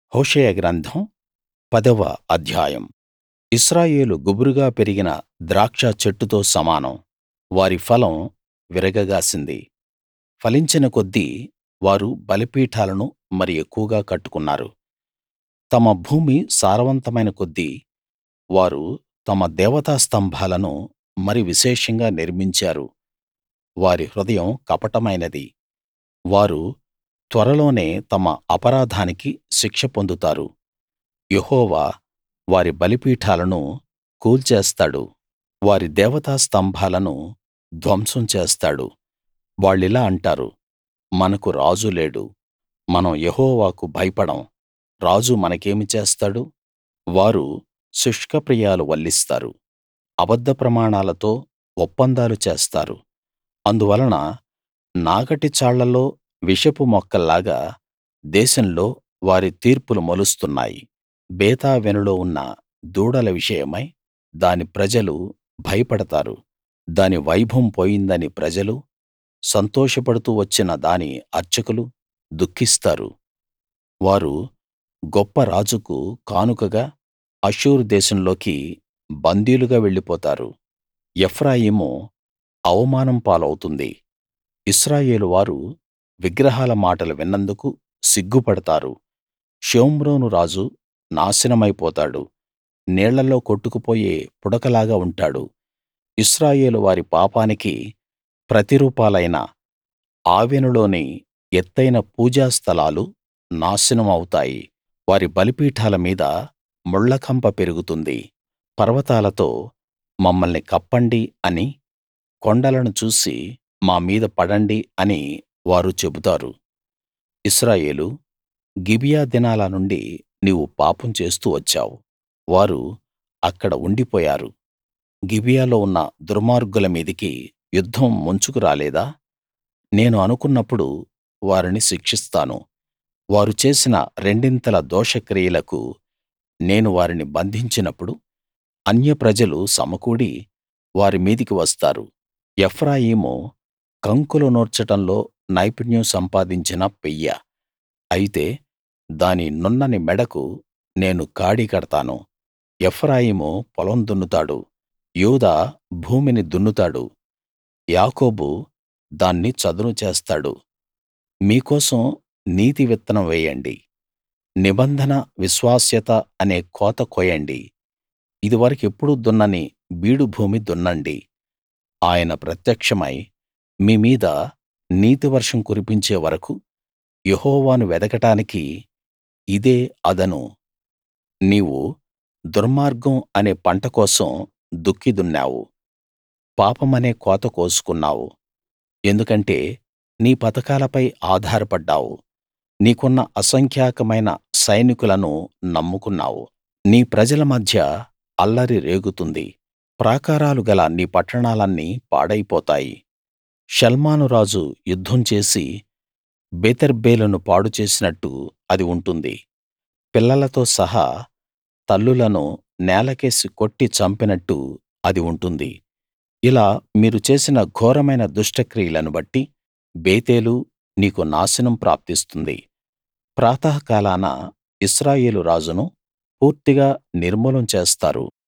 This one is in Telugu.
హోషేయ గ్రంథం పదవ అధ్యాయం ఇశ్రాయేలు గుబురుగా పెరిగిన ద్రాక్ష చెట్టుతో సమానం వారి ఫలం విరగగాసింది ఫలించిన కొద్దీ వారు బలిపీఠాలను మరి ఎక్కువగా కట్టుకున్నారు తమ భూమి సారవంతమైన కొద్దీ వారు తమ దేవతా స్తంభాలను మరి విశేషంగా నిర్మించారు వారి హృదయం కపటమైనది వారు త్వరలోనే తమ అపరాధానికి శిక్ష పొందుతారు యెహోవా వారి బలిపీఠాలను కూల్చేస్తాడు వారి దేవతా స్తంభాలను ధ్వంసం చేస్తాడు వాళ్ళిలా అంటారు మనకు రాజు లేడు మనం యెహోవాకు భయపడం రాజు మనకేమి చేస్తాడు వారు శుష్కప్రియాలు వల్లిస్తారు అబద్ధ ప్రమాణాలతో ఒప్పందాలు చేస్తారు అందువలన నాగటి చాళ్లలో విషపు మొక్కల్లాగా దేశంలో వారి తీర్పులు మొలుస్తున్నాయి బేతావెనులో ఉన్న దూడల విషయమై దాని ప్రజలు భయపడతారు దాని వైభవం పోయిందని ప్రజలు సంతోషపడుతూ వచ్చిన దాని అర్చకులు దుఃఖిస్తారు వారు గొప్ప రాజుకు కానుకగా అష్షూరు దేశంలోకి బందీలుగా వెళ్ళిపోతారు ఎఫ్రాయిము అవమానం పాలవుతుంది ఇశ్రాయేలు వారు విగ్రహాల మాటలు విన్నందుకు సిగ్గుపడతారు షోమ్రోను రాజు నాశనమైపోతాడు నీళ్లలో కొట్టుకుపోయే పుడకలాగా ఉంటాడు ఇశ్రాయేలు వారి పాపానికి ప్రతిరూపాలైన ఆవెనులోని ఎత్తయిన పూజా స్థలాలు నాశనం అవుతాయి వారి బలిపీఠాల మీద ముళ్లకంప పెరుగుతుంది పర్వతాలతో మమ్మల్ని కప్పండి అని కొండలను చూసి మా మీద పడండి అని వారు చెబుతారు ఇశ్రాయేలూ గిబియా దినాల నుండి నీవు పాపం చేస్తూ వచ్చావు వారు అక్కడ ఉండిపోయారు గిబియాలో ఉన్న దుర్మార్గుల మీదికి యుద్ధం ముంచుకు రాలేదా నేను అనుకున్నప్పుడు వారిని శిక్షిస్తాను వారు చేసిన రెండింతల దోషక్రియలకు నేను వారిని బంధించినప్పుడు అన్యప్రజలు సమకూడి వారి మీదికి వస్తారు ఎఫ్రాయిము కంకులు నూర్చడంలో నైపుణ్యం సంపాదించిన పెయ్య అయితే దాని నున్నని మెడకు నేను కాడి కడతాను ఎఫ్రాయిము పొలం దున్నుతాడు యూదా భూమిని దున్నుతాడు యాకోబు దాన్ని చదును చేస్తాడు మీకోసం నీతి విత్తనం వేయండి నిబంధన విశ్వాస్యత అనే కోత కోయండి ఇదివరకెప్పుడూ దున్నని బీడు భూమి దున్నండి ఆయన ప్రత్యక్షమై మీ మీద నీతి వర్షం కురిపించే వరకూ యెహోవాను వెదకడానికి ఇదే అదను నీవు దుర్మార్గం అనే పంట కోసం దుక్కి దున్నావు పాపమనే కోత కోసుకున్నావు ఎందుకంటే నీ పథకాలపై ఆధారపడ్డావు నీకున్న అసంఖ్యాకమైన సైనికులను నమ్ముకున్నావు నీ ప్రజల మధ్య అల్లరి రేగుతుంది ప్రాకారాలు గల నీ పట్టణాలన్నీ పాడైపోతాయి షల్మాను రాజు యుద్ధం చేసి బేతర్బేలును పాడు చేసినట్టు అది ఉంటుంది పిల్లలతో సహా తల్లులను నేలకేసి కొట్టి చంపినట్టు అది ఉంటుంది ఇలా మీరు చేసిన ఘోరమైన దుష్టక్రియలను బట్టి బేతేలు నీకు నాశనం ప్రాప్తిస్తుంది ప్రాతఃకాలాన ఇశ్రాయేలు రాజును పూర్తిగా నిర్మూలం చేస్తారు